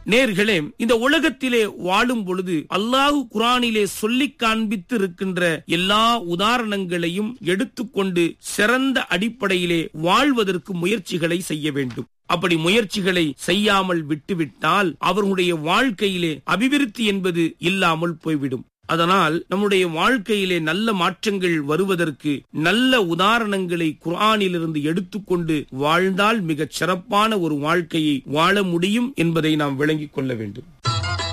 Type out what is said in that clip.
நேர்களே இந்த உலகத்திலே வாழும் பொழுது அல்லாஹு குரானிலே சொல்லி காண்பித்து இருக்கின்ற எல்லா உதாரணங்களையும் எடுத்துக்கொண்டு சிறந்த அடிப்படையிலே வாழ்வதற்கு முயற்சிகளை செய்ய வேண்டும் அப்படி முயற்சிகளை செய்யாமல் விட்டுவிட்டால் அவர்களுடைய வாழ்க்கையிலே அபிவிருத்தி என்பது இல்லாமல் போய்விடும் அதனால் நம்முடைய வாழ்க்கையிலே நல்ல மாற்றங்கள் வருவதற்கு நல்ல உதாரணங்களை குர்ஆனிலிருந்து எடுத்துக்கொண்டு வாழ்ந்தால் மிகச் சிறப்பான ஒரு வாழ்க்கையை வாழ முடியும் என்பதை நாம் விளங்கிக் கொள்ள வேண்டும்